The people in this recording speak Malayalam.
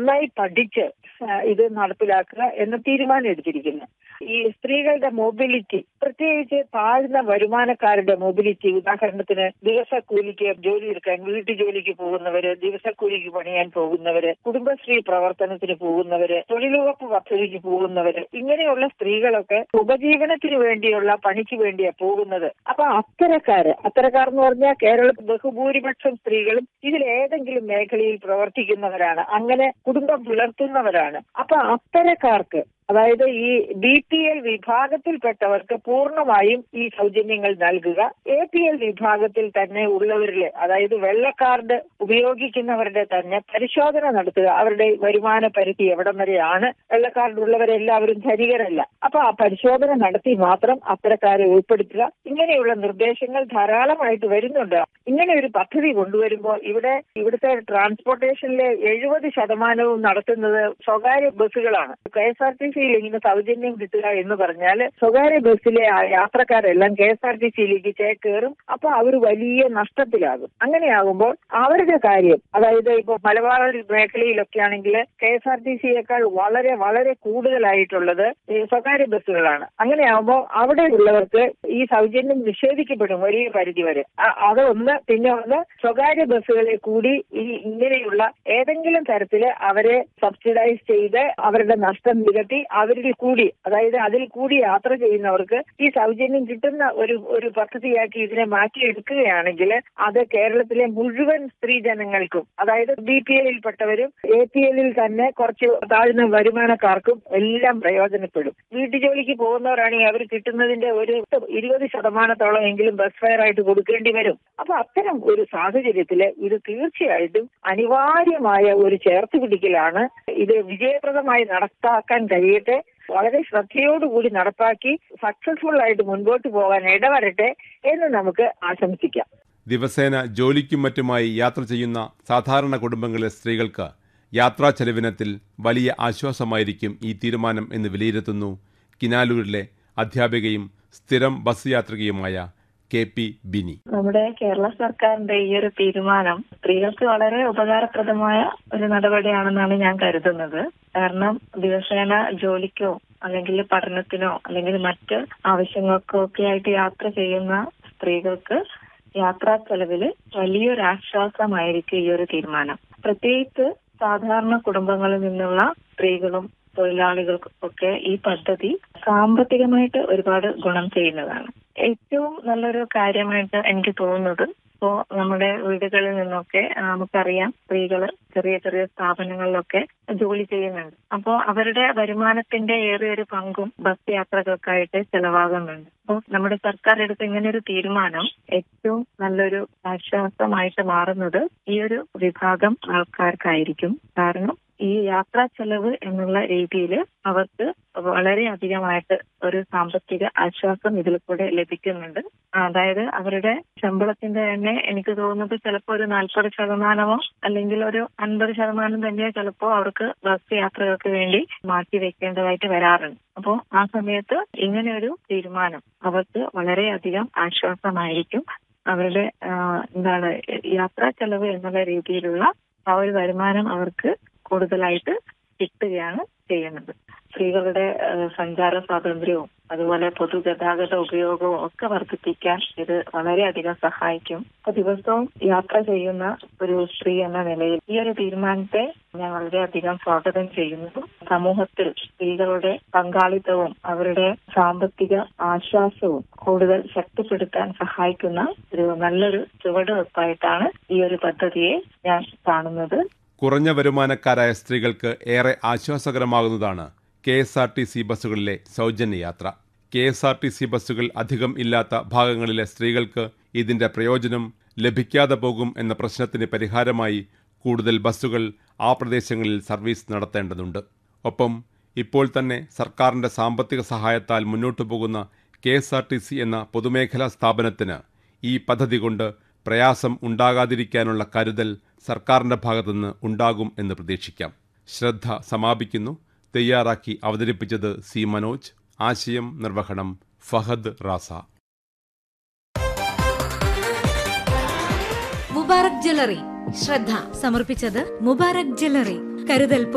നന്നായി പഠിച്ച് ആ, ഇത് നടപ്പിലാക്കുക എന്ന തീരുമാനം എടുത്തിരിക്കുന്നു ഈ സ്ത്രീകളുടെ മൊബിലിറ്റി പ്രത്യേകിച്ച് താഴ്ന്ന വരുമാനക്കാരുടെ മൊബിലിറ്റി ഉദാഹരണത്തിന് ദിവസക്കൂലിക്ക് ജോലി എടുക്കാൻ വീട്ടു ജോലിക്ക് പോകുന്നവര് ദിവസക്കൂലിക്ക് പണിയാൻ പോകുന്നവര് കുടുംബശ്രീ പ്രവർത്തനത്തിന് പോകുന്നവര് തൊഴിലുറപ്പ് പദ്ധതിക്ക് പോകുന്നവര് ഇങ്ങനെയുള്ള സ്ത്രീകളൊക്കെ ഉപജീവനത്തിന് വേണ്ടിയുള്ള പണിക്ക് വേണ്ടിയാ പോകുന്നത് അപ്പൊ അത്തരക്കാര് അത്തരക്കാർ എന്ന് പറഞ്ഞാൽ കേരളത്തിൽ ബഹുഭൂരിപക്ഷം സ്ത്രീകളും ഇതിൽ ഏതെങ്കിലും മേഖലയിൽ പ്രവർത്തിക്കുന്നവരാണ് അങ്ങനെ കുടുംബം പുലർത്തുന്നവരാണ് അപ്പൊ അത്തരക്കാർക്ക് അതായത് ഈ ബി പി എൽ വിഭാഗത്തിൽപ്പെട്ടവർക്ക് പൂർണ്ണമായും ഈ സൗജന്യങ്ങൾ നൽകുക എ പി എൽ വിഭാഗത്തിൽ തന്നെ ഉള്ളവരിലെ അതായത് വെള്ള കാർഡ് ഉപയോഗിക്കുന്നവരുടെ തന്നെ പരിശോധന നടത്തുക അവരുടെ വരുമാന പരിധി എവിടം വരെയാണ് വെള്ള കാർഡ് ഉള്ളവരെല്ലാവരും ധനികരല്ല അപ്പൊ ആ പരിശോധന നടത്തി മാത്രം അത്തരക്കാരെ ഉൾപ്പെടുത്തുക ഇങ്ങനെയുള്ള നിർദ്ദേശങ്ങൾ ധാരാളമായിട്ട് വരുന്നുണ്ട് ഇങ്ങനെ ഒരു പദ്ധതി കൊണ്ടുവരുമ്പോൾ ഇവിടെ ഇവിടുത്തെ ട്രാൻസ്പോർട്ടേഷനിലെ എഴുപത് ശതമാനവും നടത്തുന്നത് സ്വകാര്യ ബസ്സുകളാണ് കെ എസ് ആർ ടി സിയിൽ ഇങ്ങനെ സൗജന്യം കിട്ടുക എന്ന് പറഞ്ഞാൽ സ്വകാര്യ ബസ്സിലെ ആ യാത്രക്കാരെല്ലാം കെ എസ് ആർ ടി സിയിലേക്ക് ചേക്കേറും അപ്പൊ അവർ വലിയ നഷ്ടത്തിലാകും അങ്ങനെയാകുമ്പോൾ അവരുടെ കാര്യം അതായത് ഇപ്പൊ മലബാർ മേഖലയിലൊക്കെ ആണെങ്കിൽ കെ എസ് ആർ ടി സിയേക്കാൾ വളരെ വളരെ കൂടുതലായിട്ടുള്ളത് ഈ സ്വകാര്യ ബസ്സുകളാണ് അങ്ങനെയാകുമ്പോൾ അവിടെ ഉള്ളവർക്ക് ഈ സൗജന്യം നിഷേധിക്കപ്പെടും വലിയ പരിധി വരെ അ- അതൊന്ന് പിന്നെ ഒന്ന് സ്വകാര്യ ബസ്സുകളെ കൂടി ഈ ഇങ്ങനെയുള്ള ഏതെങ്കിലും തരത്തില് അവരെ സബ്സിഡൈസ് ചെയ്ത് അവരുടെ നഷ്ടം നികത്തി അവരിൽ കൂടി അതായത് അതിൽ കൂടി യാത്ര ചെയ്യുന്നവർക്ക് ഈ സൗജന്യം കിട്ടുന്ന ഒരു ഒരു പദ്ധതിയാക്കി ഇതിനെ മാറ്റിയെടുക്കുകയാണെങ്കിൽ അത് കേരളത്തിലെ മുഴുവൻ സ്ത്രീ ജനങ്ങൾക്കും അതായത് ബി പി എല്ലിൽപ്പെട്ടവരും എ പി എല്ലിൽ തന്നെ കുറച്ച് താഴ്ന്ന വരുമാനക്കാർക്കും എല്ലാം പ്രയോജനപ്പെടും വീട്ടുജോലിക്ക് പോകുന്നവരാണെങ്കിൽ അവർ കിട്ടുന്നതിന്റെ ഒരു ഇരുപത് ശതമാനത്തോളം എങ്കിലും ബസ് ഫെയർ ആയിട്ട് കൊടുക്കേണ്ടി വരും അപ്പൊ അത്തരം ഒരു സാഹചര്യത്തില് ഇത് തീർച്ചയായിട്ടും അനിവാര്യമായ ഒരു ചേർത്ത് പിടിക്കലാണ് ഇത് വിജയപ്രദമായി നടപ്പാക്കാൻ കഴിയട്ടെ വളരെ ശ്രദ്ധയോടുകൂടി നടപ്പാക്കി സക്സസ്ഫുൾ ആയിട്ട് മുൻപോട്ട് പോകാൻ ഇടവരട്ടെ എന്ന് നമുക്ക് ആശംസിക്കാം ദിവസേന ജോലിക്കും മറ്റുമായി യാത്ര ചെയ്യുന്ന സാധാരണ കുടുംബങ്ങളിലെ സ്ത്രീകൾക്ക് യാത്രാ ചെലവിനത്തിൽ വലിയ ആശ്വാസമായിരിക്കും ഈ തീരുമാനം എന്ന് വിലയിരുത്തുന്നു കിനാലൂരിലെ അധ്യാപികയും സ്ഥിരം ബസ് യാത്രികയുമായ കെ പി ബിനി നമ്മുടെ കേരള സർക്കാരിന്റെ ഈ ഒരു തീരുമാനം സ്ത്രീകൾക്ക് വളരെ ഉപകാരപ്രദമായ ഒരു നടപടിയാണെന്നാണ് ഞാൻ കരുതുന്നത് കാരണം ദിവസേന ജോലിക്കോ അല്ലെങ്കിൽ പഠനത്തിനോ അല്ലെങ്കിൽ മറ്റ് ആവശ്യങ്ങൾക്കോ ഒക്കെ ആയിട്ട് യാത്ര ചെയ്യുന്ന സ്ത്രീകൾക്ക് യാത്രാ ചെലവില് വലിയൊരു ആശ്വാസമായിരിക്കും ഈ ഒരു തീരുമാനം പ്രത്യേകിച്ച് സാധാരണ കുടുംബങ്ങളിൽ നിന്നുള്ള സ്ത്രീകളും തൊഴിലാളികൾക്കും ഒക്കെ ഈ പദ്ധതി സാമ്പത്തികമായിട്ട് ഒരുപാട് ഗുണം ചെയ്യുന്നതാണ് ഏറ്റവും നല്ലൊരു കാര്യമായിട്ട് എനിക്ക് തോന്നുന്നത് ഇപ്പോ നമ്മുടെ വീടുകളിൽ നിന്നൊക്കെ ആ, നമുക്കറിയാം സ്ത്രീകള് ചെറിയ ചെറിയ സ്ഥാപനങ്ങളിലൊക്കെ ജോലി ചെയ്യുന്നുണ്ട് അപ്പോൾ അവരുടെ വരുമാനത്തിന്റെ ഏറിയൊരു പങ്കും ബസ് യാത്രകൾക്കായിട്ട് ചെലവാകുന്നുണ്ട് അപ്പോൾ നമ്മുടെ സർക്കാർ എടുത്ത ഇങ്ങനെ ഒരു തീരുമാനം ഏറ്റവും നല്ലൊരു ആശ്വാസമായിട്ട് മാറുന്നത് ഈ ഒരു വിഭാഗം ആൾക്കാർക്കായിരിക്കും കാരണം ഈ യാത്രാ ചെലവ് എന്നുള്ള രീതിയിൽ അവർക്ക് വളരെ അധികമായിട്ട് ഒരു സാമ്പത്തിക ആശ്വാസം ഇതിൽ കൂടെ ലഭിക്കുന്നുണ്ട് അതായത് അവരുടെ ശമ്പളത്തിന്റെ തന്നെ എനിക്ക് തോന്നുന്നത് ചിലപ്പോൾ ഒരു നാൽപ്പത് ശതമാനമോ അല്ലെങ്കിൽ ഒരു അൻപത് ശതമാനം തന്നെ ചിലപ്പോൾ അവർക്ക് ബസ് യാത്രകൾക്ക് വേണ്ടി മാറ്റി വെക്കേണ്ടതായിട്ട് വരാറുണ്ട് അപ്പോൾ ആ സമയത്ത് ഇങ്ങനെ ഒരു തീരുമാനം അവർക്ക് വളരെയധികം ആശ്വാസമായിരിക്കും അവരുടെ ആ, എന്താണ് യാത്രാ ചെലവ് എന്നുള്ള രീതിയിലുള്ള ആ ഒരു വരുമാനം അവർക്ക് കൂടുതലായിട്ട് കിട്ടുകയാണ് ചെയ്യുന്നത് സ്ത്രീകളുടെ ആ, സഞ്ചാര സ്വാതന്ത്ര്യവും അതുപോലെ പൊതുഗതാഗത ഉപയോഗവും ഒക്കെ വർദ്ധിപ്പിക്കാൻ ഇത് വളരെയധികം സഹായിക്കും അപ്പൊ ദിവസവും യാത്ര ചെയ്യുന്ന ഒരു സ്ത്രീ എന്ന നിലയിൽ ഈ ഒരു തീരുമാനത്തെ ഞാൻ വളരെയധികം സ്വാഗതം ചെയ്യുന്നു സമൂഹത്തിൽ സ്ത്രീകളുടെ പങ്കാളിത്തവും അവരുടെ സാമ്പത്തിക ആശ്വാസവും കൂടുതൽ ശക്തിപ്പെടുത്താൻ സഹായിക്കുന്ന ഒരു നല്ലൊരു ചുവടുവെപ്പായിട്ടാണ് ഈ ഒരു പദ്ധതിയെ ഞാൻ കാണുന്നത് കുറഞ്ഞ വരുമാനക്കാരായ സ്ത്രീകൾക്ക് ഏറെ ആശ്വാസകരമാകുന്നതാണ് K S R T C ബസ്സുകളിലെ സൗജന്യ യാത്ര K S R T C ബസ്സുകൾ അധികം ഇല്ലാത്ത ഭാഗങ്ങളിലെ സ്ത്രീകൾക്ക് ഇതിന്റെ പ്രയോജനം ലഭിക്കാതെ പോകും എന്ന പ്രശ്നത്തിന് പരിഹാരമായി കൂടുതൽ ബസ്സുകൾ ആ പ്രദേശങ്ങളിൽ സർവീസ് നടത്തേണ്ടതുണ്ട് ഒപ്പം ഇപ്പോൾ തന്നെ സർക്കാരിന്റെ സാമ്പത്തിക സഹായത്താൽ മുന്നോട്ടു പോകുന്ന K S R T C എന്ന പൊതുമേഖലാ സ്ഥാപനത്തിന് ഈ പദ്ധതി കൊണ്ട് പ്രയാസം ഉണ്ടാകാതിരിക്കാനുള്ള കരുതൽ സർക്കാരിന്റെ ഭാഗത്തുനിന്ന് ഉണ്ടാകും എന്ന് പ്രതീക്ഷിക്കാം ശ്രദ്ധ സമാപിക്കുന്നു തയ്യാറാക്കി അവതരിപ്പിച്ചത് സി മനോജ് ആശയം നിർവഹണം ഫഹദ് റാസ മുബാറക് ജ്വല്ലറി ശ്രദ്ധ സമർപ്പിച്ചത് മുബാറക് ജ്വല്ലറി കരുതൽ